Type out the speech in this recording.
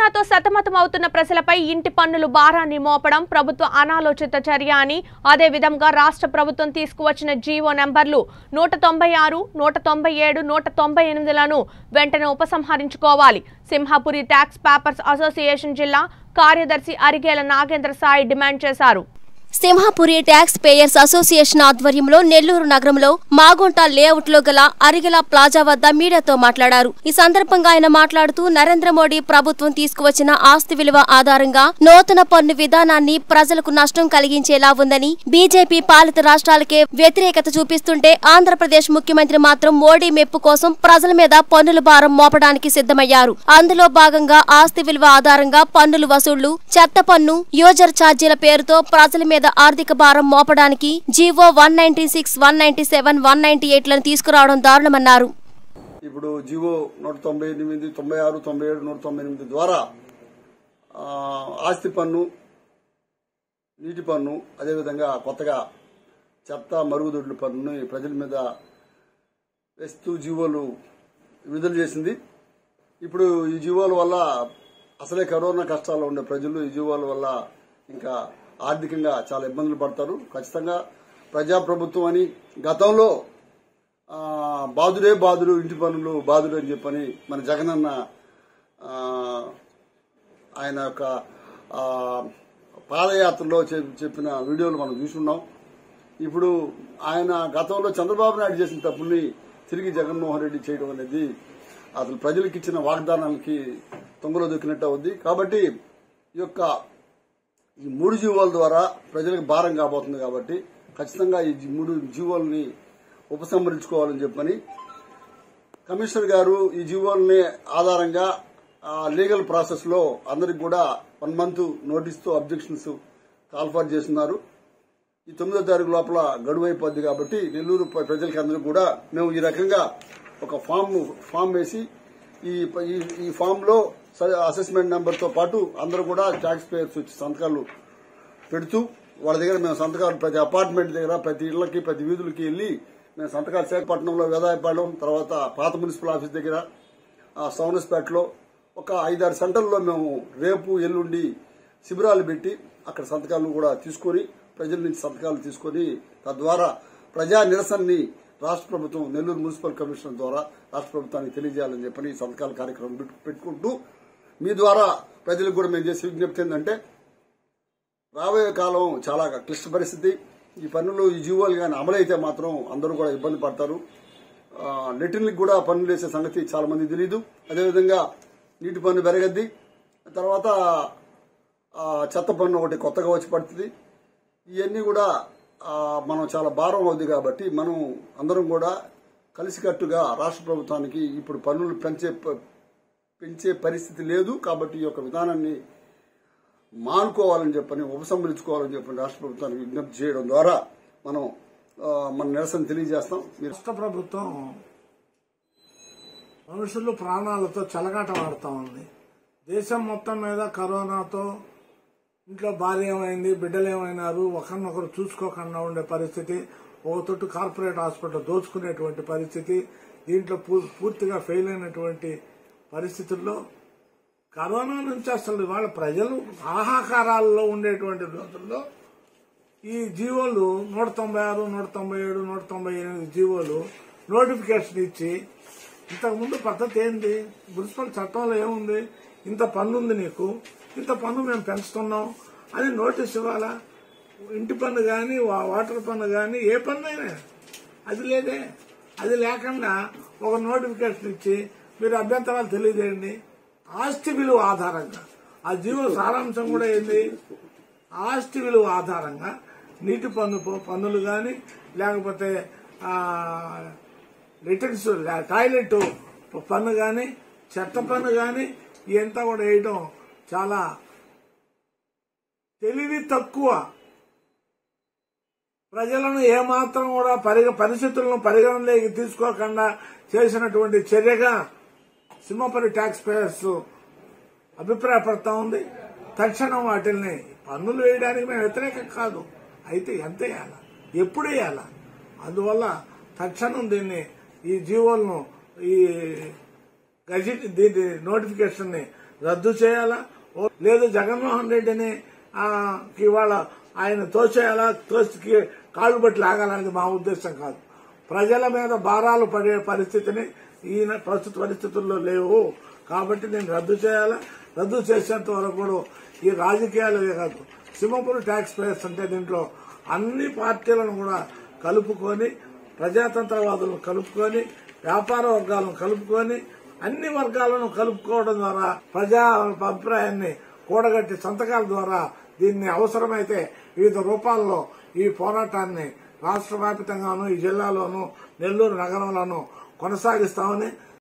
కరోనాతో సతమతమవుతున్న ప్రజలపై ఇంటి పన్నులు భారాన్ని మోపడం ప్రభుత్వ అనాలోచిత చర్య అని అదేవిధంగా రాష్ట్ర ప్రభుత్వం తీసుకువచ్చిన జీవో నెంబర్లు నూట తొంభై ఆరు నూట తొంభై ఏడు నూట తొంభై ఎనిమిదిలను వెంటనే ఉపసంహరించుకోవాలి సింహాపురి ట్యాక్స్ పేపర్స్ అసోసియేషన్ జిల్లా కార్యదర్శి అరిగేల నాగేంద్ర సాయి డిమాండ్ చేశారు సింహాపురి ట్యాక్స్ పేయర్స్ అసోసియేషన్ ఆధ్వర్యంలో నెల్లూరు నగరంలో మాగుంట లేఅవుట్ లో గల అరిగెల ప్లాజా వద్ద మీడియాతో మాట్లాడారు ఈ సందర్భంగా ఆయన మాట్లాడుతూ నరేంద్ర మోడీ ప్రభుత్వం తీసుకువచ్చిన ఆస్తి విలువ ఆధారంగా నూతన పన్ను విధానాన్ని ప్రజలకు నష్టం కలిగించేలా ఉందని బీజేపీ పాలిత రాష్ట్రాలకే వ్యతిరేకత చూపిస్తుంటే ఆంధ్రప్రదేశ్ ముఖ్యమంత్రి మాత్రం మోడీ మెప్పు కోసం ప్రజల మీద పన్నుల భారం మోపడానికి సిద్ధమయ్యారు అందులో భాగంగా ఆస్తి విలువ ఆధారంగా పన్నులు వసూళ్లు చెత్త పన్ను యూజర్ ఛార్జీల పేరుతో ప్రజల మీద ఆర్థిక భారం మోపడానికి GO one ninety six one ninety seven one ninety eight లను తీసుకురావడం దారుణమన్నారు ఇప్పుడు జివో నూట తొంభై ఎనిమిది తొంభై ఆరు తొంభై ఏడు నూట తొంభై ఎనిమిది ద్వారా ఆ, ఆస్తి పన్ను నీటి పన్ను అదేవిధంగా కొత్తగా చెత్త మరుగుదొడ్ల పన్నుని ప్రజల మీద వేస్తూ జీవోలు విడుదల చేసింది ఇప్పుడు ఈ జీవోల వల్ల అసలే కరోనా కష్టాల్లో ఉండే ప్రజలు ఈ జీవోల వల్ల ఇంకా ఆర్థికంగా చాలా ఇబ్బందులు పడతారు ఖచ్చితంగా ప్రజాప్రభుత్వం అని గతంలో ఆ, బాధుడే బాధుడు ఇంటి పనులు బాధుడు అని చెప్పని మన జగనన్న ఆ, ఆయన యొక్క ఆ, పాదయాత్రలో చెప్- చెప్పిన వీడియోలు మనం చూసున్నాం ఇప్పుడు ఆయన గతంలో చంద్రబాబు నాయుడు చేసిన తప్పుల్ని తిరిగి జగన్మోహన్ రెడ్డి చేయడం అనేది అసలు ప్రజలకు ఇచ్చిన వాగ్దానాలకి తొంగలో దొక్కినట్టు అవుద్ది కాబట్టి ఈ యొక్క ఈ మూడు జీవోల ద్వారా ప్రజలకు భారం కాబోతుంది కాబట్టి ఖచ్చితంగా ఈ జీ- మూడు జీవోల్ని ఉపసంహరించుకోవాలని చెప్పని కమిషనర్ గారు ఈ జీవోల్ని ఆధారంగా ఆ, లీగల్ ప్రాసెస్ లో అందరికి కూడా వన్ మంత్ నోటీస్ తో అబ్జెక్షన్స్ కాల్ఫర్ చేస్తున్నారు ఈ తొమ్మిదో తారీఖు లోపల గడువు అయిపోద్ది కాబట్టి నెల్లూరు ప్ర- ప్రజలకి అందరూ కూడా మేము ఈ రకంగా ఒక ఫామ్ ఫామ్ వేసి ఈ ఈ- ఈ ఫామ్ లో స- అసెస్మెంట్ నెంబర్ తో పాటు అందరూ కూడా ట్యాక్స్ పేయర్స్ వచ్చి సంతకాలు పెడుతూ వాళ్ళ దగ్గర మేము సంతకాలు ప్రతి అపార్ట్మెంట్ దగ్గర ప్రతి ఇళ్లకి ప్రతి వీధులకి వెళ్లి మేము సంతకాలు విశాఖపట్నంలో వేదాయపాలెం తర్వాత పాత మున్సిపల్ ఆఫీస్ దగ్గర ఆ, సౌనస్పేటలో ఒక ఐదారు సెంటర్లో మేము రేపు ఎల్లుండి శిబిరాలు పెట్టి అక్కడ సంతకాలు కూడా తీసుకొని ప్రజల నుంచి సంతకాలు తీసుకొని తద్వారా ప్రజా నిరసనని రాష్ట్ర ప్రభుత్వం నెల్లూరు మున్సిపల్ కమిషనర్ ద్వారా రాష్ట్ర ప్రభుత్వానికి తెలియజేయాలని చెప్పని ఈ సంతకాల కార్యక్రమం పెట్టు- పెట్టుకుంటూ మీ ద్వారా ప్రజలకు కూడా మేము చేసే విజ్ఞప్తి ఏంటంటే రాబోయే కాలం చాలా క్లిష్ట పరిస్థితి ఈ పన్నులు ఈ జీవోలు కానీ అమలైతే మాత్రం అందరూ కూడా ఇబ్బంది పడతారు ఆ, లెట్రిన్లకు కూడా పన్నులు వేసే సంగతి చాలా మంది తెలియదు అదేవిధంగా నీటి పన్ను పెరగద్ది తర్వాత ఆ, చెత్త పన్ను ఒకటి కొత్తగా వచ్చి పడుతుంది ఇవన్నీ కూడా ఆ, మనం చాలా భారం అవుద్ది కాబట్టి మనం అందరం కూడా కలిసికట్టుగా రాష్ట్ర ప్రభుత్వానికి ఇప్పుడు పన్నులు పెంచే ప- పెంచే పరిస్థితి లేదు కాబట్టి ఈ యొక్క విధానాన్ని మానుకోవాలని చెప్పని ఉపసంహరించుకోవాలని చెప్పని రాష్ట్ర ప్రభుత్వానికి విజ్ఞప్తి చేయడం ద్వారా మనం ఆ, మన నిరసన తెలియజేస్తాం మీరు రాష్ట్ర ప్రభుత్వం మనుషులు ప్రాణాలతో చెలగాటమాడుతా ఉంది దేశం మొత్తం మీద కరోనాతో ఇంట్లో భార్య ఏమైంది బిడ్డలు ఏమైనారు ఒకరినొకరు చూసుకోకుండా ఉండే పరిస్థితి ఒక తొట్టు కార్పొరేట్ హాస్పిటల్ దోచుకునేటువంటి పరిస్థితి దీంట్లో పూ- పూర్తిగా ఫెయిల్ అయినటువంటి పరిస్థితుల్లో కరోనా నుంచి అసలు వాళ్ళ ప్రజలు ఆహాకారాల్లో ఉండేటువంటి రోజుల్లో ఈ జీవోలు నూట తొంభై ఆరు నూట తొంభై ఏడు నూట తొంభై ఎనిమిది జీవోలు నోటిఫికేషన్ ఇచ్చి ఇంతకుముందు పద్ధతి ఏంది మున్సిపల్ చట్టంలో ఏముంది ఇంత పన్ను ఉంది నీకు ఇంత పన్ను మేము పెంచుతున్నాం అని నోటీస్ ఇవ్వాలా ఇంటి పన్ను కానీ వాటర్ పన్ను కానీ ఏ పన్ను అయినా అది లేదే అది లేకుండా ఒక నోటిఫికేషన్ ఇచ్చి మీరు అభ్యంతరాలు తెలియజేయండి ఆస్తి విలువ ఆధారంగా ఆ జీవో సారాంశం కూడా ఏంది ఆస్తి విలువ ఆధారంగా నీటి పన్ను పన్నులు కానీ లేకపోతే రిటర్న్స్ టాయిలెట్ పన్ను కానీ చెత్త పన్ను కానీ ఇదంతా కూడా వేయడం చాలా తెలివి తక్కువ ప్రజలను ఏమాత్రం కూడా పరిగ పరిస్థితులను పరిగణలోకి తీసుకోకుండా చేసినటువంటి చర్యగా సింహపరి ట్యాక్స్ పేయర్స్ అభిప్రాయపడతా ఉంది తక్షణం వాటిల్ని పన్నులు వేయడానికి మేము వ్యతిరేకం కాదు అయితే ఎంత వేయాలా ఎప్పుడు వేయాలా అందువల్ల తక్షణం దీన్ని ఈ జీవోలను ఈ గజెట్ దీని నోటిఫికేషన్ ని రద్దు చేయాలా ఓ- లేదు జగన్మోహన్ రెడ్డిని ఆ, కి ఇవాళ ఆయన తోచేయాలా తోసికి కాళ్ళు బట్టి లాగాలనేది మా ఉద్దేశం కాదు ప్రజల మీద భారాలు పడే పరిస్థితిని ఈయన ప్రస్తుత పరిస్థితుల్లో లేవు కాబట్టి నేను రద్దు చేయాలా రద్దు చేసేంత వరకు కూడా ఈ రాజకీయాలే కాదు సింహపురి ట్యాక్స్ పేయర్స్ అంటే దీంట్లో అన్ని పార్టీలను కూడా కలుపుకొని ప్రజాతంత్రవాదులను కలుపుకొని వ్యాపార వర్గాలను కలుపుకొని అన్ని వర్గాలను కలుపుకోవడం ద్వారా ప్రజా అభిప్రాయాన్ని కూడగట్టి సంతకాల ద్వారా దీన్ని అవసరమైతే వివిధ రూపాల్లో ఈ పోరాటాన్ని రాష్ట్ర వ్యాప్తంగాను ఈ జిల్లాలోను నెల్లూరు నగరంలోను కొనసాగిస్తామని